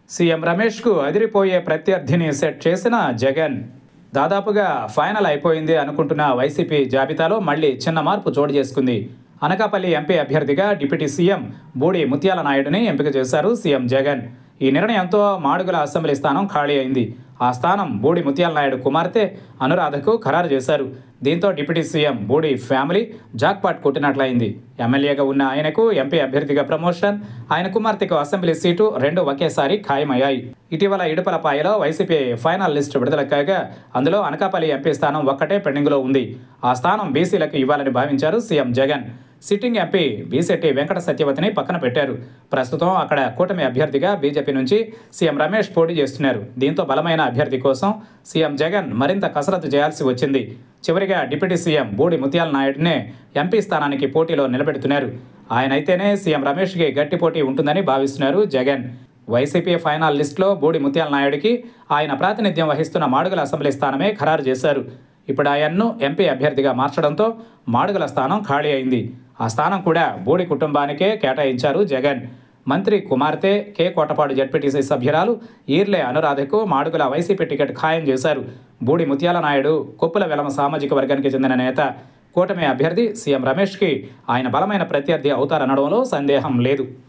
CM రమేష్కు అదిరిపోయే ప్రత్యర్థిని set చేసిన జగన్ దాదాపుగా ఫైనల్ అయిపోయింది అనుకుంటున్న వైసీపీ జాబితాలో మళ్ళీ చిన్న మార్పు చోటు చేసుకుంది అనకాపల్లి ఎంపీ అభ్యర్థిగా డిప్యూటీ సీఎం బూడి ముత్యాల నాయుడుని ఎంపిక చేశారు సీఎం జగన్ ఈ నిర్ణయంతో మాడుగుల అసెంబ్లీ స్థానం ఖాళీ అయింది ఆ స్థానం బూడి ముత్యాల నాయుడు కుమార్తె అనురాధకు ఖరారు చేశారు దీంతో deputy CM Budi family jackpot కొట్టినట్లయింది ఎమ్మెల్యేగా ఉన్న ఆయనకు ఎంపీ అభ్యర్థిగా ప్రమోషన్ ఆయన కుమార్తెకు అసెంబ్లీ సీటు రెండు ఒకేసారి ఖాయమయ్యాయి ఇటీవల ఇడుపలపాయలో వైసీపీ ఫైనల్ లిస్టు విడుదల కాగా అందులో అనకాపల్లి ఎంపీ స్థానం ఒక్కటే పెండింగ్లో ఉంది ఆ స్థానం బీసీలకు ఇవ్వాలని భావించారు CM Jagan sitting MP Bisetti Venkata సత్యవతిని పక్కన పెట్టారు ప్రస్తుతం అక్కడ కూటమి అభ్యర్థిగా బీజేపీ నుంచి సీఎం రమేష్ పోటీ చేస్తున్నారు దీంతో బలమైన అభ్యర్థి కోసం సీఎం జగన్ మరింత కసరత్తు చేయాల్సి వచ్చింది చివరిగా డిప్యూటీ సీఎం బూడి ముత్యాల నాయుడునే ఎంపీ స్థానానికి పోటీలో నిలబెడుతున్నారు ఆయన అయితేనే సీఎం రమేష్కి గట్టి పోటీ ఉంటుందని భావిస్తున్నారు జగన్ వైసీపీ ఫైనల్ లిస్టులో బూడి ముత్యాల నాయుడికి ఆయన ప్రాతినిధ్యం వహిస్తున్న మాడుగుల అసెంబ్లీ స్థానమే ఖరారు చేశారు ఇప్పుడు ఆయన్ను ఎంపీ అభ్యర్థిగా మార్చడంతో మాడుగుల స్థానం ఖాళీ అయింది ఆ స్థానం కూడా బూడి కుటుంబానికే కేటాయించారు జగన్ మంత్రి కుమార్తె కె కోటపాడు జడ్పీటీసీ సభ్యురాలు ఈర్లే అనురాధకు మాడుగుల వైసీపీ టికెట్ ఖాయం చేశారు బూడి ముత్యాల నాయుడు కొప్పుల వెలమ సామాజిక వర్గానికి చెందిన నేత కూటమి అభ్యర్థి సీఎం రమేష్కి ఆయన బలమైన ప్రత్యర్థి అవుతారనడంలో సందేహం లేదు